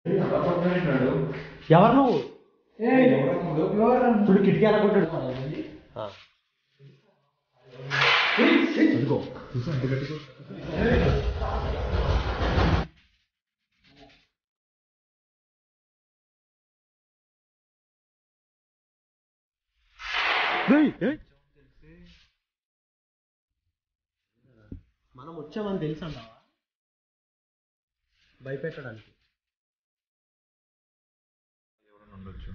ఎవరు నువ్వు చూడు కిటికీ ఎలా కొట్టాడు ఆ. అదిగో. ఏయ్, ఏయ్. మనం వచ్చామని తెలుసు అంటావా భయపెట్టడానికి ఎవరైనా ఉండొచ్చు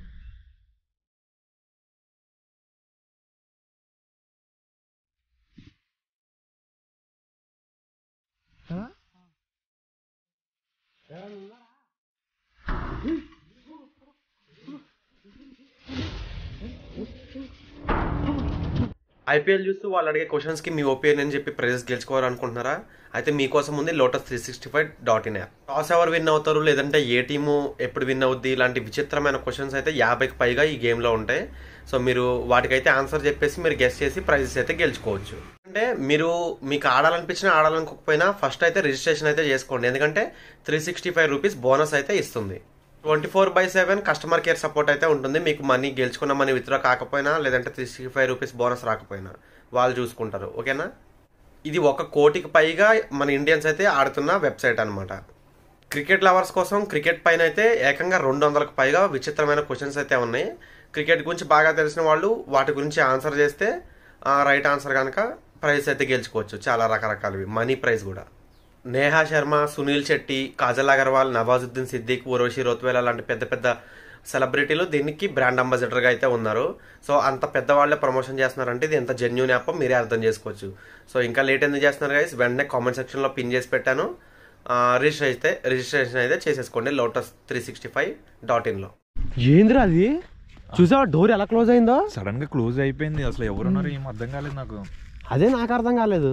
ఐపీఎల్ చూస్తూ వాళ్ళు అడిగే క్వశ్చన్స్కి మీ ఒపీనియన్ అని చెప్పి ప్రైజెస్ గెలుచుకోవాలనుకుంటున్నారా అయితే మీకోసం ఉంది lotus three sixty five dot in app toss ఎవరు విన్ అవుతారు లేదంటే ఏ టీము ఎప్పుడు విన్ అవుద్ది ఇలాంటి విచిత్రమైన క్వశ్చన్స్ అయితే యాభైకి పైగా ఈ గేమ్లో ఉంటాయి సో మీరు వాటికైతే ఆన్సర్ చెప్పేసి మీరు గెస్ట్ చేసి ప్రైజెస్ అయితే గెలుచుకోవచ్చు అంటే మీరు మీకు ఆడాలనిపించినా ఆడాలనుకోకపోయినా ఫస్ట్ అయితే రిజిస్ట్రేషన్ అయితే చేసుకోండి ఎందుకంటే three sixty five rupees bonus అయితే ఇస్తుంది twenty four by seven customer care support అయితే ఉంటుంది మీకు మనీ గెలుచుకున్న మనీ విత్డ్రా కాకపోయినా లేదంటే three sixty five rupees bonus రాకపోయినా వాళ్ళు చూసుకుంటారు ఓకేనా ఇది ఒక కోటికి పైగా మన ఇండియన్స్ అయితే ఆడుతున్న వెబ్సైట్ అనమాట క్రికెట్ లవర్స్ కోసం క్రికెట్ పైన అయితే ఏకంగా రెండు వందలకు పైగా విచిత్రమైన క్వశ్చన్స్ అయితే ఉన్నాయి క్రికెట్ గురించి బాగా తెలిసిన వాళ్ళు వాటి గురించి ఆన్సర్ చేస్తే రైట్ ఆన్సర్ కనుక ప్రైజ్ అయితే గెలుచుకోవచ్చు చాలా రకరకాలవి మనీ ప్రైజ్ కూడా నేహా శర్మ సునీల్ శెట్టి కాజల్ అగర్వాల్ నవాజుద్దీన్ సిద్దిక్ ఉరోషి రోత్వేలా లాంటి పెద్ద పెద్ద సెలబ్రిటీలు దీనికి బ్రాండ్ అంబాసిడర్గా అయితే ఉన్నారు సో అంత పెద్దవాళ్ళే ప్రమోషన్ చేస్తున్నారంటే ఇది ఎంత జెన్యున్ యాప్ మీరే అర్థం చేసుకోవచ్చు సో ఇంకా లేట్ ఎందుకు చేస్తున్నారు గైస్ వెంటనే కామెంట్ సెక్షన్లో పిన్ చేసి పెట్టాను రిజిస్టర్ అయితే రిజిస్ట్రేషన్ అయితే చేసేసుకోండి lotus three sixty five dot ఇన్లో ఏందిరా అది చూసావా డోర్ ఎలా క్లోజ్ అయిందో సడన్ గా క్లోజ్ అయిపోయింది అసలు ఎవరున్నారు ఏం అర్థం కాలేదు నాకు అదే నాకు అర్థం కాలేదు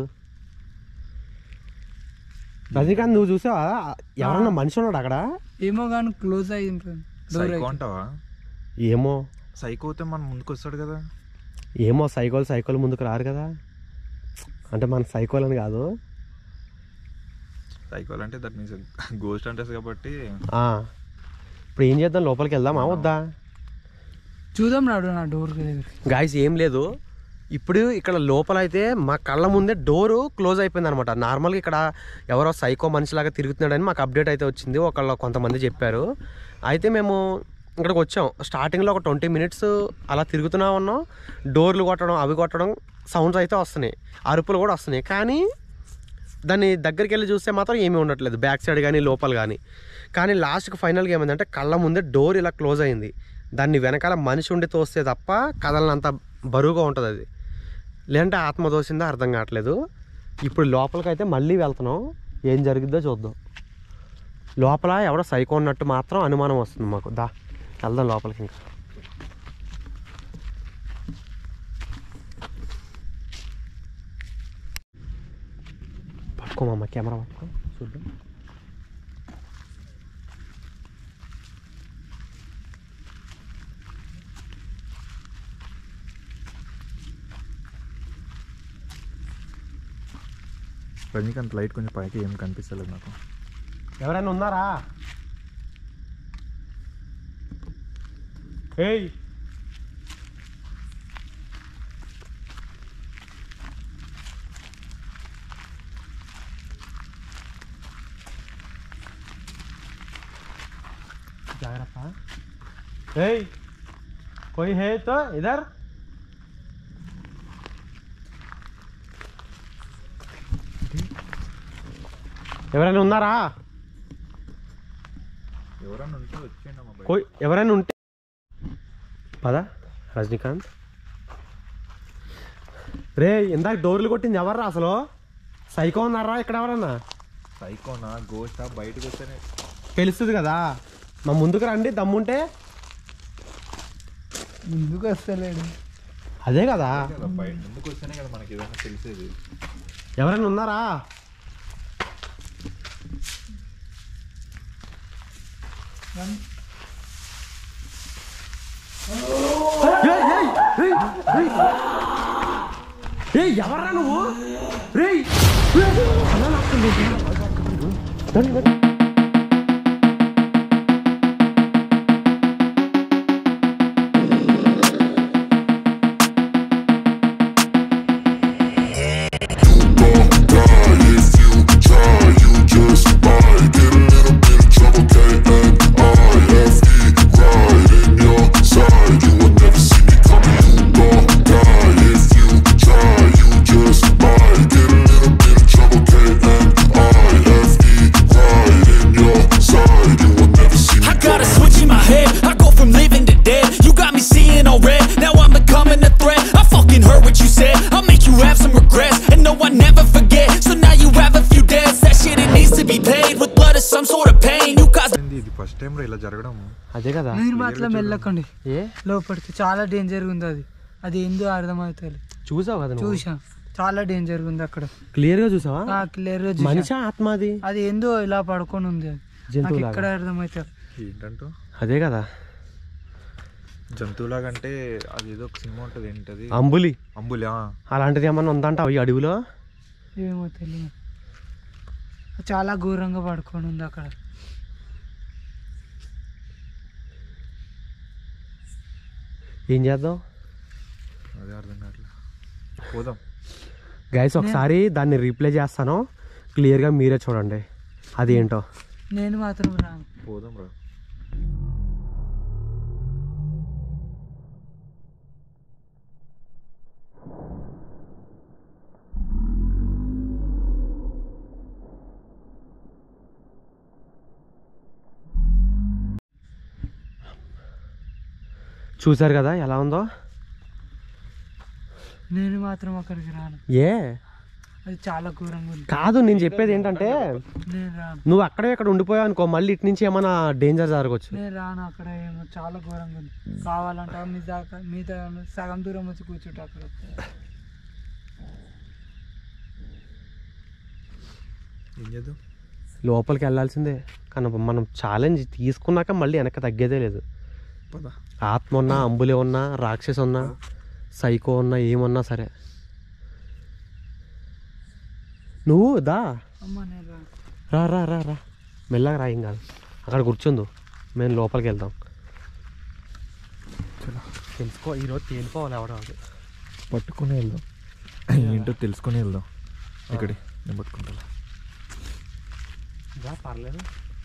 రజనీకాంత్ నువ్వు చూసావా ఎవరన్నా మనిషి ఉన్నాడు అక్కడ ఏమో కానీ క్లోజ్ అయ్యింది డోర్ సైకో అంటావా ఏమో సైకో అయితే మన ముందుకు వస్తాడు కదా ఏమో సైకోలు సైకోలు ముందుకు రారు కదా అంటే మన సైకోల్ అని కాదు సైకో అంటే దట్ మీన్స్ గోస్ట్ అంటేస్ కాబట్టి ఆ. ఇప్పుడు ఏం చేద్దాం లోపలికి వెళ్దామా వద్దా చూద్దాం రాడు నా డోర్ దగ్గరికి గాయస్ ఏం లేదు ఇప్పుడు ఇక్కడ లోపల అయితే మా కళ్ళ ముందే డోరు క్లోజ్ అయిపోయింది అనమాట నార్మల్గా ఇక్కడ ఎవరో సైకో మనిషిలాగా తిరుగుతున్నాడని మాకు అప్డేట్ అయితే వచ్చింది ఒకళ్ళు కొంతమంది చెప్పారు అయితే మేము ఇక్కడికి వచ్చాం స్టార్టింగ్లో ఒక ట్వంటీ మినిట్స్ అలా తిరుగుతూనే ఉన్నాం డోర్లు కొట్టడం అవి కొట్టడం సౌండ్స్ అయితే వస్తున్నాయి అరుపులు కూడా వస్తున్నాయి కానీ దాన్ని దగ్గరికి వెళ్ళి చూస్తే మాత్రం ఏమీ ఉండట్లేదు బ్యాక్ సైడ్ కానీ లోపల కానీ కానీ లాస్ట్కి ఫైనల్గా ఏమైందంటే కళ్ళ ముందే డోర్ ఇలా క్లోజ్ అయింది దాన్ని వెనకాల మనిషి ఉండి తోస్తే తప్ప కదలనంత బరువుగా ఉంటుంది అది లేదంటే ఆత్మ తోసిందో అర్థం కావట్లేదు ఇప్పుడు లోపలికి అయితే మళ్ళీ వెళ్తున్నాం ఏం జరిగిద్దో చూద్దాం లోపల ఎవడో సైకో ఉన్నట్టు మాత్రం అనుమానం వస్తుంది మాకు దా వెళ్దాం లోపలికి ఇంకా పట్టుకోమమ్మ కెమెరా పట్టుకో చూద్దాం రజనీకాంత్ లైట్ కొంచెం పైకి ఏం కనిపిస్తలేదు నాకు ఎవరైనా ఉన్నారా ఏయ్ जागरता ए कोई है तो इधर ఎవరైనా ఉన్నారా ఎవరన్నా ఉంటే వచ్చేయండి అమ్మ బయట. కోయి ఎవరైనా ఉంటే పద రజనీకాంత్ రే ఇందాక డోర్లు కొట్టింది ఎవర్రా అసలు సైకో ఉన్నారా ఇక్కడ ఎవరన్నా సైకోనా గోస్టా బయటకు వస్తేనే తెలుస్తుంది కదా మా ముందుకు రండి దమ్ముంటే ముందుకు వస్తలేడు అదే కదా కదా బయట ముందుకు వస్తేనే కదా మనకి ఏదైనా తెలిసేది ఎవరైనా ఉన్నారా ఏయ్, ఏయ్, ఏయ్, ఏయ్. ఏయ్ ఎవర్రా నువ్వు రేయ్ రేయ్, అలా లాక్కుంది. రండి, రండి. కదా మీరు మాత్రం వెళ్ళకండి ఏ లోపలికి చాలా డేంజర్గా ఉంది అది అది ఏందో అర్థమవుతుంది చూసావు కదా నువ్వు చూసా చాలా డేంజర్గా ఉంది అక్కడ క్లియర్ గా చూసావా క్లియర్ గా మనిషి చూసా ఆత్మ అది అది ఏందో ఇలా పడుకొని ఉంది అది నాకు జంతువులాగా. ఎక్కడ అర్థమవుతుంది ఏంటంటూ అదే కదా జంతువులాగా అంటే అది ఏదో ఒక సినిమా ఉంటుంది ఏంటది అంబులి అంబులి ఆ. అలాంటిది ఏమన్నా ఉందంట ఈ అడవిలో ఏమో తెలియదు చాలా ఘోరంగా పడుకొని ఉంది అక్కడ ఏం చేద్దాం అదే అర్థం కావట్లేదు పోదాం గైస్ ఒకసారి దాన్ని రీప్లే చేస్తాను క్లియర్గా మీరే చూడండి అది ఏంటో నేను మాత్రం రాను పోదాం రా చూసారు కదా ఎలా ఉందో నేను మాత్రం అక్కడికి రాను ఏ అది చాలా ఘోరంగా ఉంది కాదు నేను చెప్పేది ఏంటంటే నేను రాను నువ్వు అక్కడే ఇక్కడ ఉండిపోయావు అనుకో మళ్ళీ ఇటు నుంచి ఏమైనా డేంజర్ జరగవచ్చు నేను రాను అక్కడ ఏమో చాలా ఘోరంగా ఉంది కావాలంటే మీ దాకా మీ దగ్గర సగం దూరం వచ్చి కూర్చుంటే అక్కడ ఏం చేద్దాం లోపలికి వెళ్ళాల్సిందే కానీ మనం ఛాలెంజ్ తీసుకున్నాక మళ్ళీ వెనక్కి తగ్గేదే లేదు పద ఆత్మ ఉన్నా అంబులే ఉన్నా రాక్షసి ఉన్నా సైకో ఉన్నా ఏమున్నా సరే నువ్వు దా అమ్మ నేను రాను రా రా రా రా మెల్లగా రా ఏం కాదు అక్కడ కూర్చుందు మేము లోపలికి వెళ్దాం తెలుసుకో ఈరోజు తేలిపోవాలి ఎవడో అది. పట్టుకుని వెళ్దాం ఏంటో తెలుసుకుని వెళ్దాం ఇక్కడి నేను పట్టుకుంటా రా పర్లేదు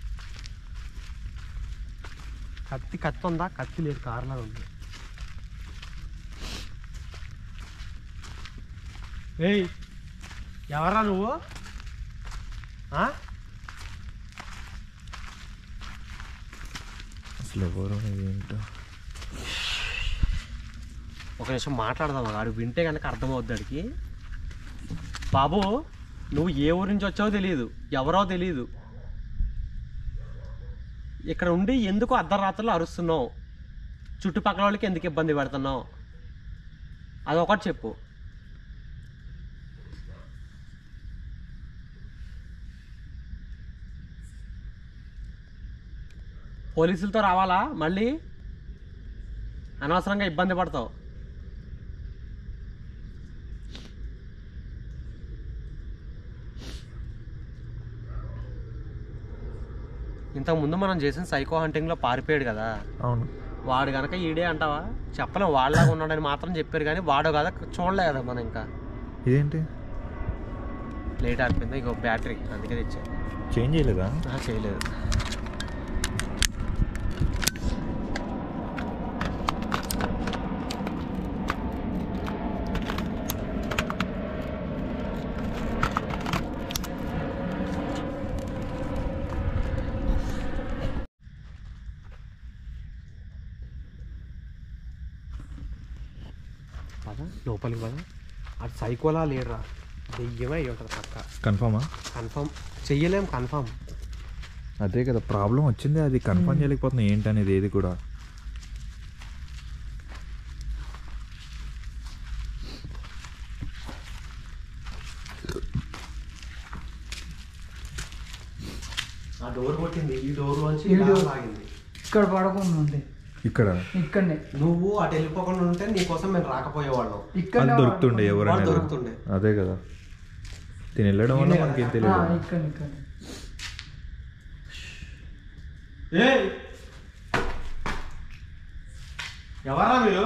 కత్తి కత్తి ఉందా కత్తి లేదు కార్లా ఉంది ఏయ్ ఎవరా నువ్వు ఆ? అసలు ఎవరు ఏంటో ఒక నిమిషం మాట్లాడదాం వాడు వింటే కనుక అర్థమవుద్ది వాడికి బాబు నువ్వు ఏ ఊరి నుంచి వచ్చావో తెలియదు ఎవరో తెలియదు ఇక్కడ ఉండి ఎందుకు అర్ధరాత్రులు అరుస్తున్నావు చుట్టుపక్కల వాళ్ళకి ఎందుకు ఇబ్బంది పెడుతున్నావు అదొకటి చెప్పు పోలీసులతో రావాలా మళ్ళీ అనవసరంగా ఇబ్బంది పడతావు ఇంతకుముందు మనం చేసిన సైకో హంటింగ్లో పారిపోయాడు కదా అవును వాడు కనుక ఈడే అంటావా చెప్పలేం వాళ్ళలాగా ఉన్నాడని మాత్రం చెప్పారు కానీ వాడు కదా చూడలే కదా మనం ఇంకా ఇదేంటి లేట్ అయిపోయింది ఇక బ్యాటరీ అందుకే తెచ్చా చేంజ్ చేయలేదా ఆ, చేయలేదు పద లోపలికి పద అటు సైకోలా లేడురా దెయ్యమే అయ్యి ఉంటుంది పక్క కన్ఫామా కన్ఫర్మ్ చెయ్యలేం కన్ఫర్మ్ అదే కదా ప్రాబ్లం వచ్చింది అది కన్ఫర్మ్ చేయలేకపోతున్నా ఏంటనేది ఏది కూడా ఆ డోర్ కొట్టింది ఈ డోర్ నుంచి ఈ డోర్. లాగింది ఇక్కడ పడకుండా ఉండే ఇక్కడ ఇక్కడనే నువ్వు అటు వెళ్ళిపోకుండా ఉంటే నీకోసం మేము రాకపోయేవాళ్ళం ఇక్కడ అది దొరుకుతుండే ఎవరైనా వాడు వెళ్ళి. దొరుకుతుండే. అదే కదా తిని వెళ్ళడం వల్ల మనకేం తెలియదు ఇక్కడ ఇక్కడ ఎవరా మీరు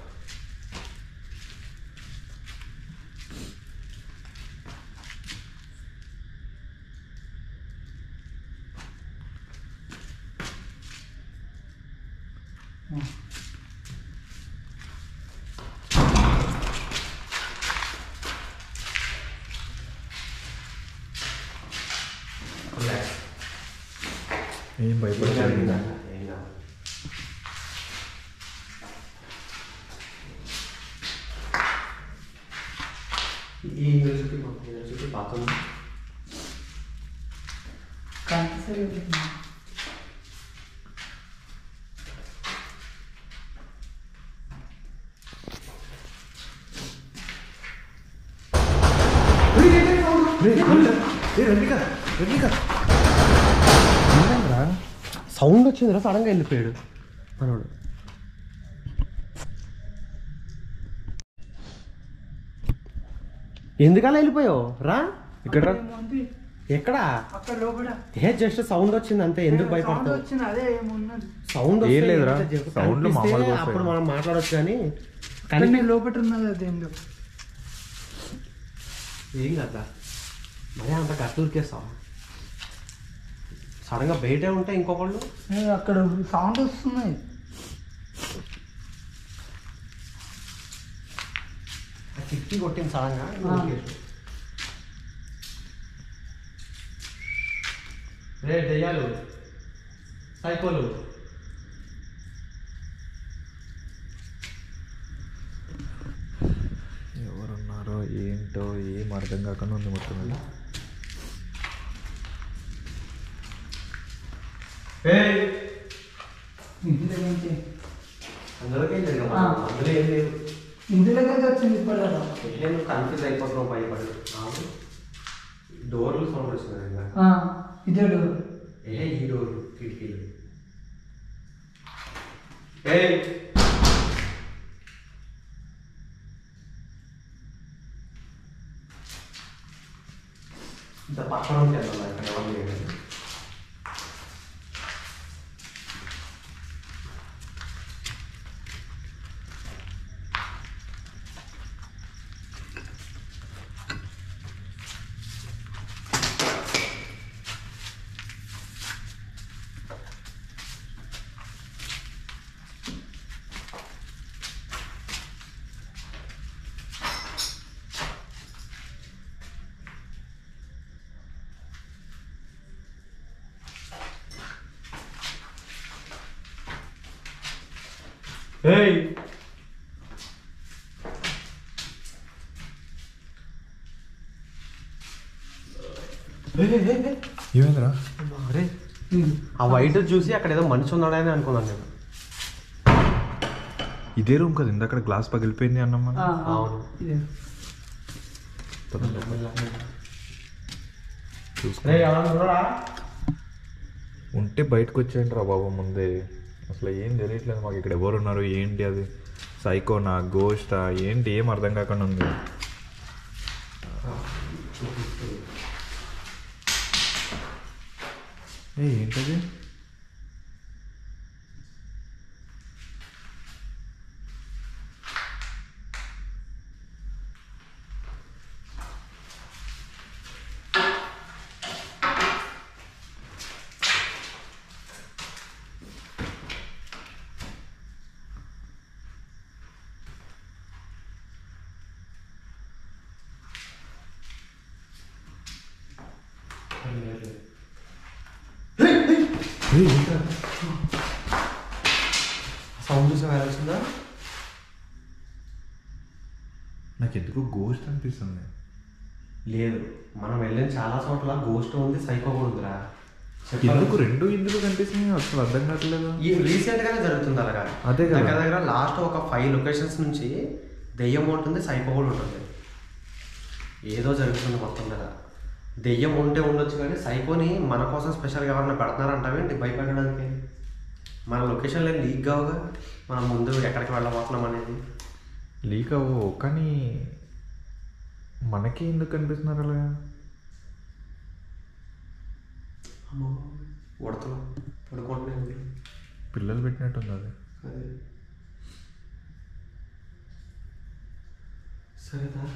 ఏం భయపడలేదు ఈ యూనివర్సిటీ యూనివర్సిటీ బాత్రూమ్ కనిపిస్తలేదు. సౌండ్ వచ్చిందిరా సడన్గా వెళ్ళిపోయాడు మనోడు ఎందుకలా వెళ్ళిపోయావు రా ఇక్కడ ఏముంది ఎక్కడా అక్కడ లోపల ఏ జస్ట్ సౌండ్ వచ్చింది అంతే ఎందుకు సౌండ్ భయపడతావు వచ్చింది అదే ఏమున్నది సౌండ్ ఏం వస్తే లేదురా. ఎంత చెప్పు- సౌండ్లు కనిపిస్తే మామూలుగా వస్తాయి. అప్పుడు మనం మాట్లాడొచ్చు కానీ కానీ కానీ నేను లోపల ఉన్నది అది ఏందో ఏం కదా మరి అంత గట్టు ఉరికేస్తావు సడన్ గా బయటే ఉంటే ఇంకొకళ్ళు ఏ, అక్కడ సౌండ్ వస్తున్నాయి ఆ కిటికీ కొట్టింది సడన్ గా ఆ. రే దెయ్యాలు సైకోలు ఎవరున్నారో ఏంటో ఏం అర్థం కాకుండా ఉంది మొత్తం ఇది. ఇంటి నుంచి అందరికీ తెలియదు ఆ. అందులో ఏం లేదు ఇంటి దగ్గర వచ్చింది ఇప్పటిదాకా నేను కన్ఫ్యూజ్ అయిపోతున్నావు భయపడి అవును డోర్లు సౌండ్ వచ్చింది ఇందాక. ఆ, ఇదే డోర్ ఏ ఈ డోర్ కిటికీలు ఏయ్ ఇంత పక్కన ఉంటే అలా ఇక్కడ ఎవరు లేరు. ఏయ్ ఏయ్, ఏయ్, ఏయ్, ఏయ్. ఏమైందిరా అరే ఆ వైట్ చూసి అక్కడ ఏదో మనిషి ఉన్నాడని అనుకున్నాను నేను ఇదే రూమ్ కదా ఇందాక గ్లాస్ పగిలిపోయింది అన్నాం మనం ఆ, ఆ, అవును. ఇదే చూసుకో రే ఎవరన్నా ఉన్నారా ఉంటే బయటకు వచ్చేయండి రా బాబు ముందే అసలు ఏం తెలియట్లేదు మాకు ఇక్కడ ఎవరు ఉన్నారు ఏంటి అది సైకోనా గోస్టా ఏంటి ఏం అర్థం కాకుండా ఉంది ఏ ఏంటది సౌండ్ చూసి వెళ్ళాల్సిందా నాకు ఎందుకు గోస్ట్ అనిపిస్తుంది లేదు మనం వెళ్ళిన చాలా చోట్ల గోస్ట్ ఉంది సైకో కూడా ఉందిరా ఎందుకు రెండు ఎందుకు కనిపిస్తున్నాయి అసలు అర్థం కావట్లేదు ఈ రీసెంట్ గానే జరుగుతుంది అలాగా అదే కదా. దగ్గర దగ్గర లాస్ట్ ఒక ఫైవ్ లొకేషన్స్ నుంచి దెయ్యం ఉంటుంది సైకో కూడా ఉంటుంది ఏదో జరుగుతుంది మొత్తం మీద దెయ్యం ఉంటే ఉండొచ్చు కానీ సైకోని మన కోసం స్పెషల్గా ఎవరైనా పెడతారంటావేంటి భయపెట్టడానికి మన లొకేషన్లో లీక్ కావుగా మనం ముందు ఎక్కడికి వెళ్ళబోతున్నాం అనేది లీక్ అవ్వవు కానీ మనకి ఎందుకు కనిపిస్తున్నారు అలాగా అమ్మో ఉడతలు పడుకుంటున్నాయి పిల్లలు పెట్టినట్టుంది అది అదే సరేదా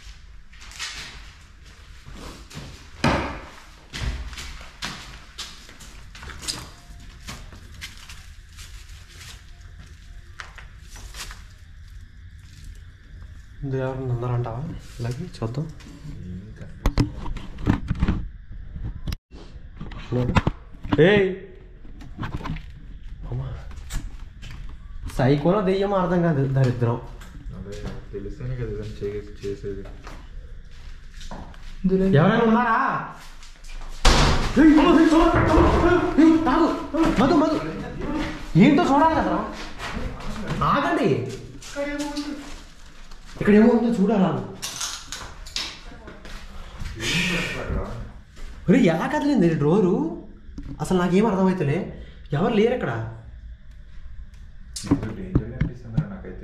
ఇందులో ఎవరు ఉన్నారంటావా ఇలాగే చూద్దాం ఏయ్ అమ్మా సైకోలో దెయ్యం అర్థం కాదు దరిద్రం అదే తెలిస్తేనే కదా ఇదని చే- చేసేది ఇందులో ఎవరైనా ఉన్నారా ఏయ్, అమ్మా, ఏయ్, చూడు, అమ్మా, ఏయ్, తాగు. మధు మధు ఏంటో చూడాలి కదరా ఆగండి ఇక్కడ ఏమో ఉందో చూడాలా ఒరే ఎలా కదిలింది డోరు అసలు నాకేం అర్థమవుతలే ఎవరు లేరు అక్కడ డేంజర్ అనిపిస్తుంది నాకైతే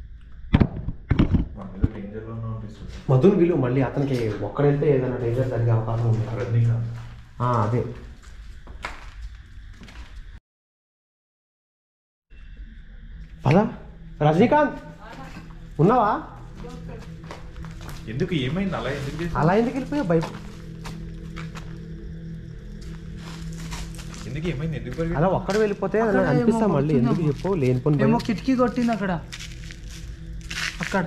మన మీద డేంజర్లో అనిపిస్తుంది మధుని వీళ్ళు మళ్ళీ అతనికి ఒక్కడెళ్తే ఏదైనా డేంజర్ జరిగే అవకాశం ఉంది రజనీకాంత్ ఆ, అదే పద రజనీకాంత్ ఉన్నావా ఎందుకు ఏమైంది అలా ఎందుకు చేసి అలా ఎందుకు వెళ్ళిపోయావు బయట ఎందుకు ఏమైంది ఎందుకు అలా పరిగెత్తావు? ఒక్కడ వెళ్ళిపోతే అక్కడ నాకు అనిపిస్తా ఏమో మళ్ళీ ఎందుకు కొడుతుందేమో. చెప్పు లేనిపోని ఏమో భయం. కిటికీ కొట్టింది అక్కడ అక్కడ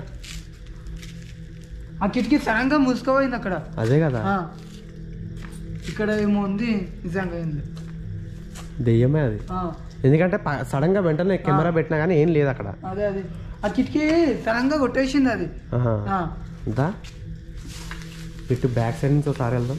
ఆ కిటికీ సడన్గా మూసుకోపోయింది అక్కడ అదే కదా ఆ. ఇక్కడ ఏమో ఉంది నిజంగా ఏంది దెయ్యమే అది ఆ, ఎందుకంటే సడన్ గా వెంటనే కెమెరా పెట్టినా కానీ ఏం లేదు అక్కడ అదే అదే ఆ కిటికీ సడన్గా కొట్టేసింది అది ఆహా. ఆ, దా ఇటు బ్యాక్ సైడ్ నుంచి ఒకసారి వెళ్దాం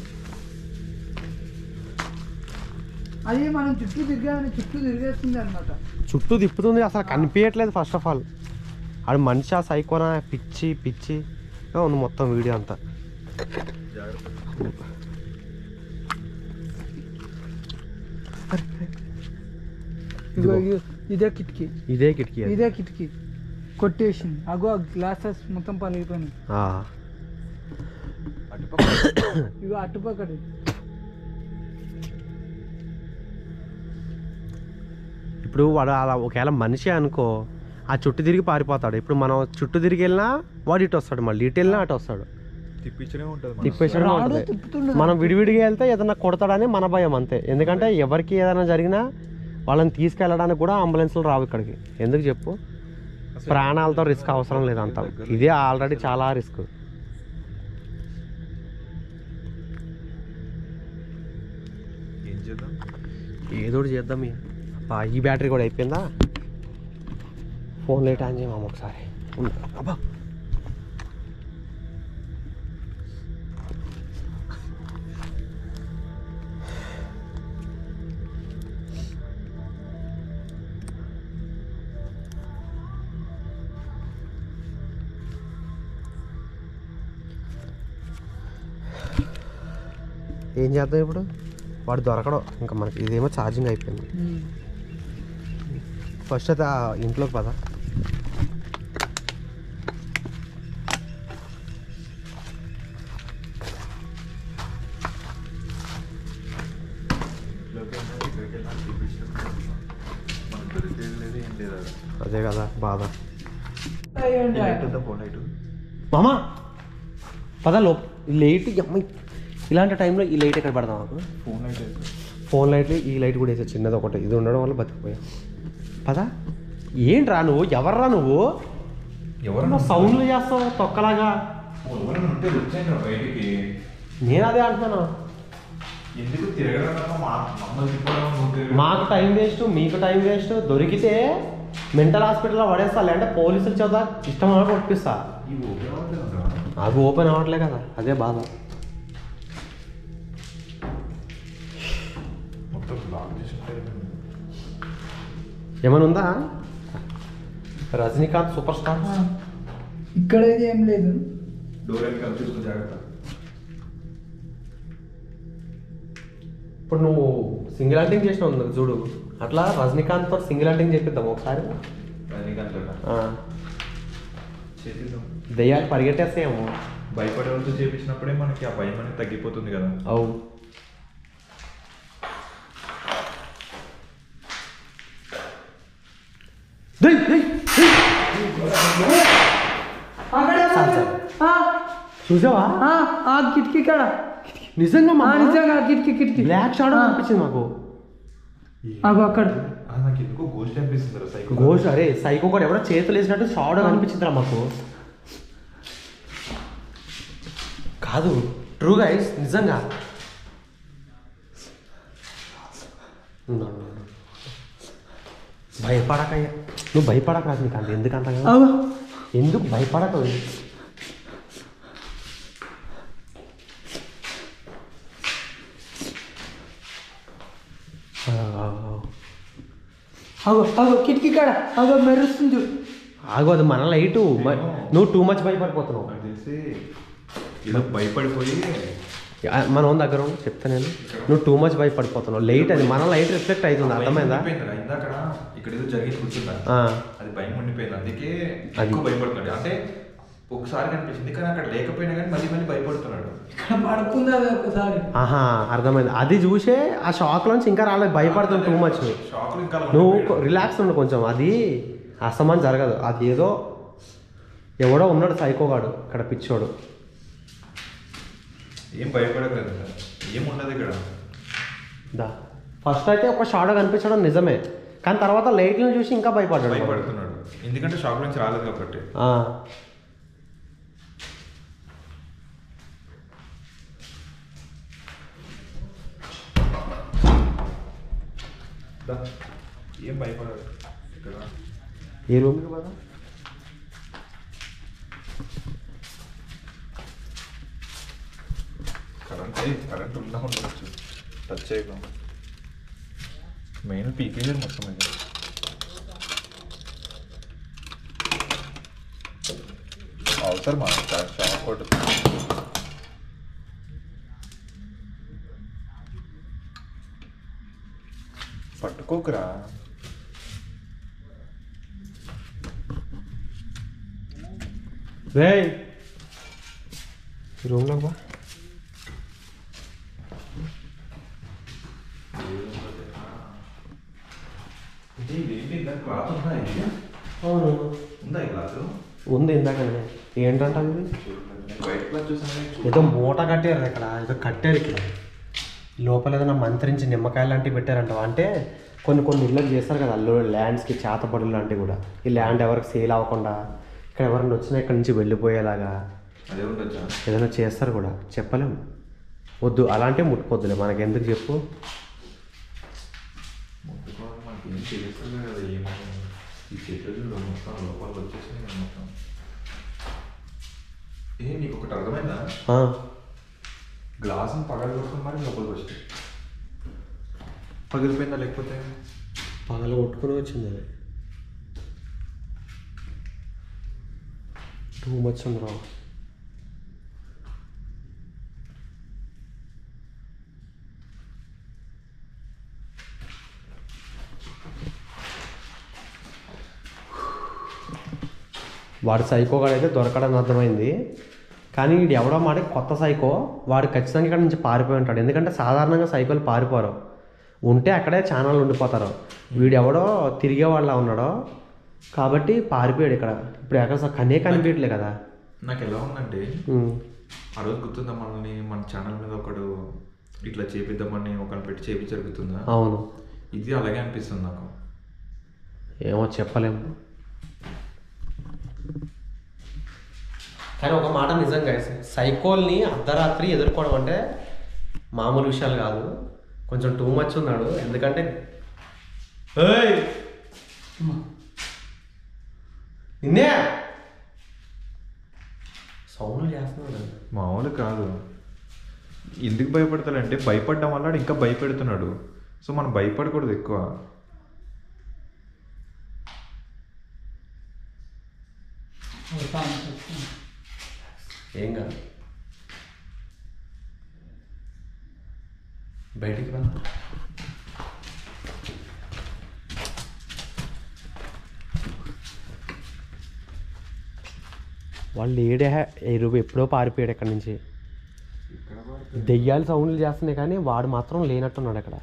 అది మనం చుట్టూ తిరిగామని చుట్టూ తిరిగేస్తుంది అనమాట చుట్టూ తిప్పుతుంది అసలు కనిపించట్లేదు ఫస్ట్ ఆఫ్ ఆల్ ఆడు మనిషి ఆ సైకోనా పిచ్చి పిచ్చి గా ఉంది మొత్తం వీడియో అంతా ఇదిగో ఇదిగో, ఇదే కిటికీ ఇదే కిటికీ అది. ఇదే కిటికీ కొట్టేసింది అగో గ్లాసెస్ మొత్తం పలిగిపోయినాయి ఆ. ఇగో అటుపక్కడి ఇప్పుడు వాడు అలా ఒకవేళ మనిషి అనుకో ఆ చుట్టూ తిరిగి పారిపోతాడు ఇప్పుడు మనం చుట్టూ తిరిగి వెళ్ళినా వాడు ఇటు వస్తాడు మళ్ళీ ఇటు వెళ్ళినా అటు వస్తాడు తిప్పించనే ఉంటుంది మనసు. తిప్పేసడం రాడు ఉంటుంది తిప్పుతుండు మనం విడివిడిగా వెళ్తే ఏదైనా కొడతాడని మన భయం అంతే ఎందుకంటే ఎవరికి ఏదైనా జరిగినా వాళ్ళని తీసుకెళ్ళడానికి కూడా అంబులెన్స్లు రావు ఇక్కడికి ఎందుకు చెప్పు అసలు ప్రాణాలతో రిస్క్ అవసరం లేదంతా ఇదే ఆల్రెడీ చాలా రిస్క్ ఏం చేద్దాం ఏదో ఒకటి చేద్దాం ఇక. అబ్బా, ఈ బ్యాటరీ కూడా అయిపోయిందా ఫోన్ లేట్ ఆన్ చేయమా ఒకసారి ఉండు. అబ్బా ఏం చేద్దాం ఇప్పుడు వాడు దొరకడం ఇంకా మనకి ఇదేమో ఛార్జింగ్ అయిపోయింది ఉమ్. ఫస్ట్ అయితే ఆ ఇంట్లోకి పద ఇంట్లోకి వెళ్ళినా, ఇక్కడికి వెళ్ళినా తిప్పించడం మనకు దొరికేది లేదు ఏం లేదు అది అదే కదా బాధ అయ్యండి. లైట్ ఉందా ఫోన్ లైట్ మామా పద లో లైట్ అమ్మాయి ఇలాంటి టైంలో ఈ లైట్ ఎక్కడ పెడదాం మాకు ఫోన్ లైట్ అయితే ఫోన్ లైట్లు ఈ లైట్ కూడా వేసే చిన్నది ఒకటి ఇది ఉండడం వల్ల బతికిపోయాం పద ఏంట్రా నువ్వు ఎవర్రా నువ్వు ఎవరన్నా సౌండ్లు చేస్తావు తొక్కలాగా ఎవరైనా ఉంటే వచ్చాను బయటికి నేను అదే అంటున్నాను ఎందుకు తిరగడం మా మమ్మల్ని తిప్పడం నువ్వు తిరగడం. మాకు టైం వేస్ట్ మీకు టైం వేస్ట్ దొరికితే మెంటల్ హాస్పిటల్లో పడేస్తా లేదంటే పోలీసుల చేత ఇష్టం అని కొట్టిస్తా ఈ ఓపెన్ అవ్వట్లేదురా. నాకు ఓపెన్ అవ్వట్లే కదా అదే బాధ మొత్తం లాక్ చేసి ఉంటాయి. ఏమైనా ఉందా రజనీకాంత్ సూపర్ స్టార్ ఆ. ఇక్కడ అయితే ఏం లేదు డోర్ వెనకాల చూసుకుని జాగ్రత్త ఇప్పుడు నువ్వు సింగిల్ యాక్టింగ్ చేసినావు ఉంది చూడు అట్లా రజనీకాంత్ తో సింగిల్ యాక్టింగ్ చెప్పిద్దాం ఒకసారి రజనీకాంత్ ఆ, చేసేద్దాం దెయ్యాలు పరిగెట్టేస్తాయేమో భయపడే వాళ్ళతో చేపించినప్పుడే మనకి ఆ భయం అనేది తగ్గిపోతుంది కదా అవు దెయ్, దెయ్, దెయ్. అక్కడే చాలు, చాలు. ఆ, చూసావా ఆ, ఆ కిటికీ కాడ నిజంగా ఆ, మా నిజంగా ఆ కిటికీ కిటికీ బ్లాక్ షాడో ఆ. అనిపించింది మాకు అగో అక్కడ ఆ, నాకు ఎందుకో గోస్ట్ అనిపిస్తుంది రా సైకో ఘోష్ అరే సైకో కూడా ఎవడో చేతులు వేసినట్టు షాడో అనిపించిందిరా మాకు కాదు ట్రూ గైస్ నిజంగా ఉండు, ఉండు, ఉండు. భయపడకయ్యా నువ్వు భయపడక రాదు నీకు అంత ఎందుకంత అగో ఎందుకు భయపడక అగో అగో కిటికీ కాడ అగో మెరుస్తుంది చూడు. ఆగు అది మన లైటు మ- నువ్వు టూ మచ్ భయపడిపోతున్నావు నాకు తెలిసి ఏదో భయపడిపోయి ఆ, మన ఓన్ దగ్గర ఉండి చెప్తా నేను నువ్వు టూ మచ్ భయపడిపోతున్నావు లైట్ అది మన లైట్ రిఫ్లెక్ట్ అవుతుంది అర్థమైందా ఉండిపోయిందిరా. ఇందాకడ ఇక్కడ ఏదో జరిగి కూర్చుందా ఆ, అది భయం ఉండిపోయింది అందుకే అది. ఎక్కువ భయపడుతున్నాడు అంటే ఒకసారి కనిపించింది కానీ అక్కడ లేకపోయినా కానీ మళ్ళీ మళ్ళీ భయపడుతున్నాడు ఇక్కడ పడుకుంది అది ఒకసారి ఆహా అర్థమైంది అది చూసే ఆ షాక్ నుంచి ఇంకా రాలేదు భయపడుతుంది టూ మచ్ షాక్ ఇంకా అలా నువ్వు ఉండిపోయాడు. రిలాక్స్ ఉండు కొంచెం అది అసమాన్ జరగదు అది ఏదో ఎవడో ఉన్నాడు సైకోగాడు ఇక్కడ పిచ్చోడు ఏం భయపడలేదు ఏముండదు ఇక్కడ దా ఫస్ట్ అయితే ఒక షాడో కనిపించడం నిజమే కానీ తర్వాత లైట్లను చూసి ఇంకా భయపడ్డాడు భయపడుతున్నాడు ఎందుకంటే షాక్ నుంచి రాలేదు కాబట్టి ఆ, దా. ఏం భయపడదు ఇక్కడ ఏ రూమ్కి పదా కరెంట్ ఏ, కరెంట్ ఉన్నా ఉండవచ్చు టచ్ చేయడం మెయిన్ పీకేజర్ మొత్తం ఇది అవసరం షాక్ కొట్టు పట్టుకోకురా రే ఈ రూమ్లోకి బా క్లాత్ ఉందా ఇది? అవును ఉందా ఈ క్లాత్ ఉంది ఇందాకనే ఏంటంట ఇది వైట్ క్లాత్ చూసాను ఏదో మూట కట్టారు ఇక్కడ ఏదో కట్టారు ఇక్కడ లోపల ఏదైనా మంత్రించి నిమ్మకాయలు లాంటివి పెట్టారంట అంటే కొన్ని కొన్ని ఇళ్ళకి చేస్తారు కదా అల్లు ల్యాండ్స్కి చేతపడులు లాంటివి కూడా ఈ ల్యాండ్ ఎవరికి సేల్ అవ్వకుండా ఇక్కడ ఎవరైనా వచ్చినా ఇక్కడ నుంచి వెళ్ళిపోయేలాగా అదే ఉండొచ్చా ఏదైనా చేస్తారు కూడా చెప్పలేం వద్దు అలాంటివి ముట్టుకోవద్దులే మనకి ఎందుకు చెప్పు ముట్టుకోవాలి మనకి ఏం తెలుస్తుంది కదా ఏమో ఈ చెట్లు మొత్తం లోపలికి వచ్చేసింది కదా మొత్తం ఏ నీకు ఒకటి అర్థమైందా ఆ, గ్లాసుని పగల కొట్టుకుని మరి లోపలికి వచ్చాయి పగిలిపోయిందా లేకపోతే పగల కొట్టుకుని వచ్చింది అది టూ మచ్ ఉంది రా వాడు సైకోగాడు అయితే దొరకడం అర్థమైంది కానీ వీడు ఎవడో మాట కొత్త సైకో వాడు ఖచ్చితంగా ఇక్కడ నుంచి పారిపోయి ఉంటాడు ఎందుకంటే సాధారణంగా సైకోలు పారిపోరు ఉంటే అక్కడే ఛానల్ ఉండిపోతారు వీడు ఎవడో తిరిగే వాళ్ళ ఉన్నాడో కాబట్టి పారిపోయాడు ఇక్కడ ఇప్పుడు ఎక్కడ అసలు కనే కనిపించట్లే కదా నాకు ఎలా ఉందంటే ఉమ్. ఆ రోజు గుర్తుందా మనల్ని మన ఛానల్ మీద ఒకడు ఇట్లా చేపిద్దామని ఒకరిని పెట్టి చేపి జరుగుతుందా అవును ఇది అలాగే అనిపిస్తుంది నాకు ఏమో చెప్పలేము కానీ ఒక మాట నిజంగా సైకోల్ని అర్ధరాత్రి ఎదుర్కోవడం అంటే మామూలు విషయాలు కాదు కొంచెం టూ మచ్ ఉన్నాడు ఎందుకంటే ఏయ్! నిన్నే సౌండ్లు చేస్తున్నాడు మామూలు కాదు ఎందుకు భయపడతాడంటే భయపడడం వల్ల వాడు ఇంకా భయపెడుతున్నాడు సో మనం భయపడకూడదు ఎక్కువ ఏం కాదు బయటికి రా వాళ్ళు ఏడే ఎరువు ఎప్పుడో పారిపోయాడు ఎక్కడి నుంచి దెయ్యాలు సౌండ్లు చేస్తున్నాయి కానీ వాడు మాత్రం లేనట్టున్నాడు అక్కడ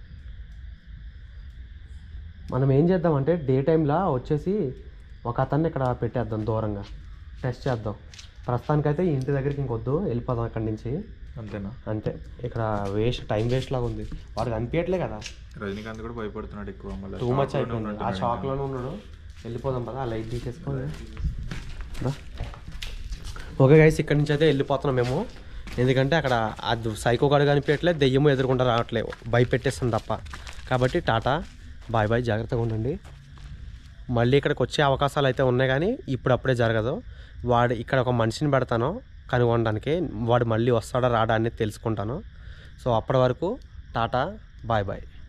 మనం ఏం చేద్దామంటే డే టైంలో వచ్చేసి ఒక అతన్ని ఇక్కడ పెట్టేద్దాం దూరంగా టెస్ట్ చేద్దాం ప్రస్తుతానికైతే ఈ ఇంటి దగ్గరికి ఇంకొద్దు వెళ్ళిపోదాం అక్కడి నుంచి అంతేనా అంతే ఇక్కడ వేస్ట్ టైం వేస్ట్ లాగా ఉంది వాడు కనిపించట్లే కదా రజనీకాంత్ కూడా భయపడుతున్నాడు ఎక్కువ మళ్ళీ టూ మచ్ shock లోనే అయిపోయింది ఆ ఉన్నట్టున్నాడు షాక్లోనే ఉన్నాడు వెళ్ళిపోదాం పదా ఆ లైట్ తీసేసుకోండి రా. ఓకే గైస్ ఇక్కడి నుంచి అయితే వెళ్ళిపోతున్నాం మేము ఎందుకంటే అక్కడ అది సైకో గడు కనిపించట్లే దెయ్యము ఎదురుకుండా రావట్లే భయపెట్టేస్తుంది తప్ప కాబట్టి టాటా బాయ్ బాయ్ జాగ్రత్తగా ఉండండి మళ్ళీ ఇక్కడికి వచ్చే అవకాశాలు అయితే ఉన్నాయి కానీ ఇప్పుడు అప్పుడే జరగదు వాడు ఇక్కడ ఒక మనిషిని పెడతాను కనుగొనడానికి వాడు మళ్ళీ వస్తాడా రాడా అనేది తెలుసుకుంటాను సో అప్పటి వరకు టాటా బాయ్ బాయ్